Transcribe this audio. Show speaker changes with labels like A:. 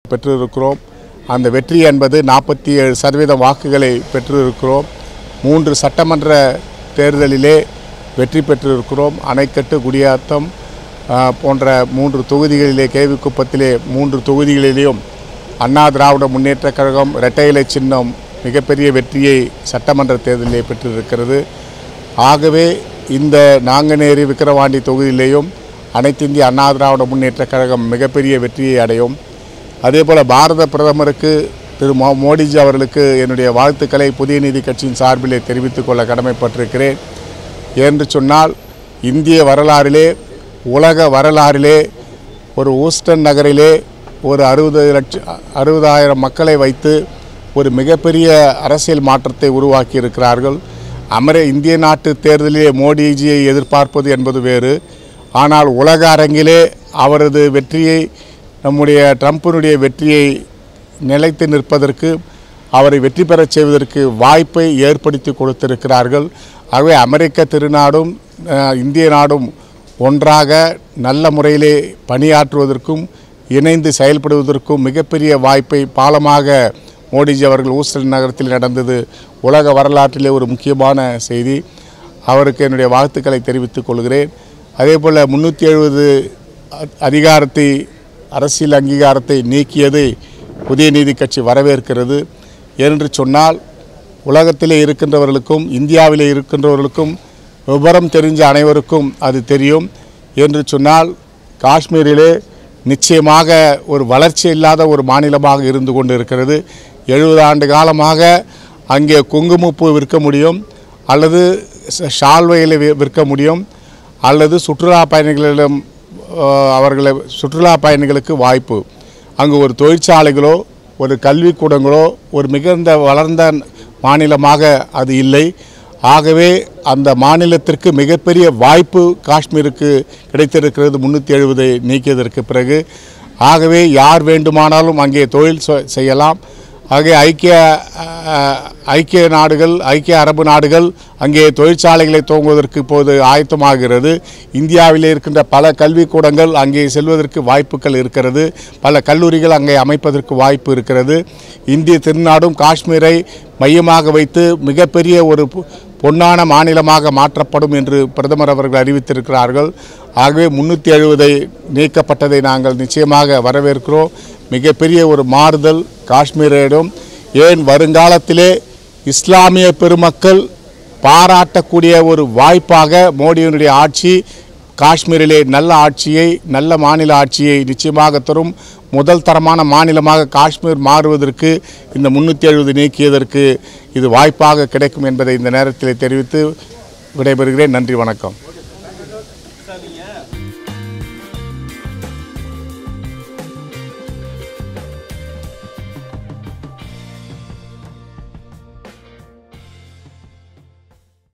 A: பெற்றிருக்கிறோம் அந்த வெற்றி என்பது நாற்பத்தி ஏழு சதவீத வாக்குகளை பெற்றிருக்கிறோம் மூன்று சட்டமன்ற தேர்தலிலே வெற்றி பெற்றிருக்கிறோம் அணைக்கட்டு குடியாத்தம் ஆ, போன்ற மூன்று தொகுதிகளிலே கேவிக்குப்பத்திலே மூன்று தொகுதிகளிலேயும் அண்ணா திராவிட முன்னேற்றக் கழகம் இரட்டை இலை சின்னம் மிகப்பெரிய வெற்றியை சட்டமன்ற தேர்தலிலே பெற்றிருக்கிறது ஆகவே இந்த நாங்குநேரி விக்கிரவாண்டி தொகுதியிலேயும் அனைத்திந்திய அண்ணா திராவிட முன்னேற்றக் கழகம் மிகப்பெரிய வெற்றியை அடையும் அதேபோல் பாரத பிரதமருக்கு திரு மோ மோடிஜி அவர்களுக்கு என்னுடைய வாழ்த்துக்களை புதிய நீதி கட்சியின் சார்பிலே தெரிவித்துக் கொள்ள கடமைப்பட்டிருக்கிறேன் என்று சொன்னால் இந்திய வரலாறிலே உலக வரலாறிலே ஒரு ஊஸ்டன் நகரிலே ஒரு அறுபது லட்சம் அறுபதாயிரம் மக்களை வைத்து ஒரு மிகப்பெரிய அரசியல் மாற்றத்தை உருவாக்கி இருக்கிறார்கள் அமெரி இந்திய நாட்டு தேர்தலிலே மோடிஜியை எதிர்பார்ப்பது என்பது வேறு ஆனால் உலக அரங்கிலே அவரது வெற்றியை நம்முடைய ட்ரம்பினுடைய வெற்றியை நிலைத்து நிற்பதற்கு அவரை வெற்றி பெறச் செய்வதற்கு வாய்ப்பை ஏற்படுத்தி கொடுத்திருக்கிறார்கள் ஆகவே அமெரிக்க திருநாடும் அஹ், இந்திய நாடும் ஒன்றாக நல்ல முறையிலே பணியாற்றுவதற்கும் இணைந்து செயல்படுவதற்கும் மிகப்பெரிய வாய்ப்பை பாலமாக மோடிஜி அவர்கள் ஊஸ்டன் நகரத்தில் நடந்தது உலக வரலாற்றிலே ஒரு முக்கியமான செய்தி அவருக்கு என்னுடைய வாழ்த்துக்களை தெரிவித்துக் கொள்கிறேன் அதேபோல் முந்நூற்றி எழுபது அதிகாரத்தை அரசியல் அங்கீகாரத்தை நீக்கியதை புதிய நீதி கட்சி வரவேற்கிறது ஏனென்று சொன்னால் உலகத்திலே இருக்கின்றவர்களுக்கும் இந்தியாவிலே இருக்கின்றவர்களுக்கும் விவரம் தெரிஞ்ச அனைவருக்கும் அது தெரியும் என்று சொன்னால் காஷ்மீரிலே நிச்சயமாக ஒரு வளர்ச்சி இல்லாத ஒரு மாநிலமாக இருந்து கொண்டு இருக்கிறது எழுபது ஆண்டு காலமாக அங்கே குங்குமப்பூ விற்க முடியும் அல்லது ச- ஷால்வையில் வி- விற்க முடியும் அல்லது சுற்றுலா பயணிகளிடம் அஹ், அவர்களை சுற்றுலா பயணிகளுக்கு வாய்ப்பு அங்கு ஒரு தொழிற்சாலைகளோ ஒரு கல்விக்கூடங்களோ ஒரு மிகுந்த வளர்ந்த மாநிலமாக அது இல்லை ஆகவே அந்த மாநிலத்திற்கு மிகப்பெரிய வாய்ப்பு காஷ்மீருக்கு கிடைத்திருக்கிறது முந்நூற்றி எழுபதை நீக்கியதற்கு பிறகு ஆகவே யார் வேண்டுமானாலும் அங்கே தொழில் சொ- செய்யலாம் ஆகவே ஐக்கிய அஹ், ஐக்கிய நாடுகள் ஐக்கிய அரபு நாடுகள் அங்கே தொழிற்சாலைகளை துவங்குவதற்கு இப்போது ஆயத்தமாகிறது இந்தியாவிலே இருக்கின்ற பல கல்விக்கூடங்கள் அங்கே செல்வதற்கு வாய்ப்புகள் இருக்கிறது பல கல்லூரிகள் அங்கே அமைப்பதற்கு வாய்ப்பு இருக்கிறது இந்திய திருநாடும் காஷ்மீரை மையமாக வைத்து மிகப்பெரிய ஒரு பொ- பொன்னான மாநிலமாக மாற்றப்படும் என்று பிரதமர் அவர்கள் அறிவித்திருக்கிறார்கள் ஆகவே முன்னூற்றி எழுபதை நீக்கப்பட்டதை நாங்கள் நிச்சயமாக வரவேற்கிறோம் மிகப்பெரிய ஒரு மாறுதல் காஷ்மீரிடம் ஏன் வருங்காலத்திலே இஸ்லாமிய பெருமக்கள் பாராட்டக்கூடிய ஒரு வாய்ப்பாக மோடியினுடைய ஆட்சி காஷ்மீரிலே நல்ல ஆட்சியை நல்ல மாநில ஆட்சியை நிச்சயமாக தரும் முதல் தரமான மாநிலமாக காஷ்மீர் மாறுவதற்கு இந்த முன்னூற்றி எழுபது நீக்கியதற்கு இது வாய்ப்பாக கிடைக்கும் என்பதை இந்த நேரத்தில் தெரிவித்து விடைபெறுகிறேன் நன்றி வணக்கம்
B: சார் நீங்கள்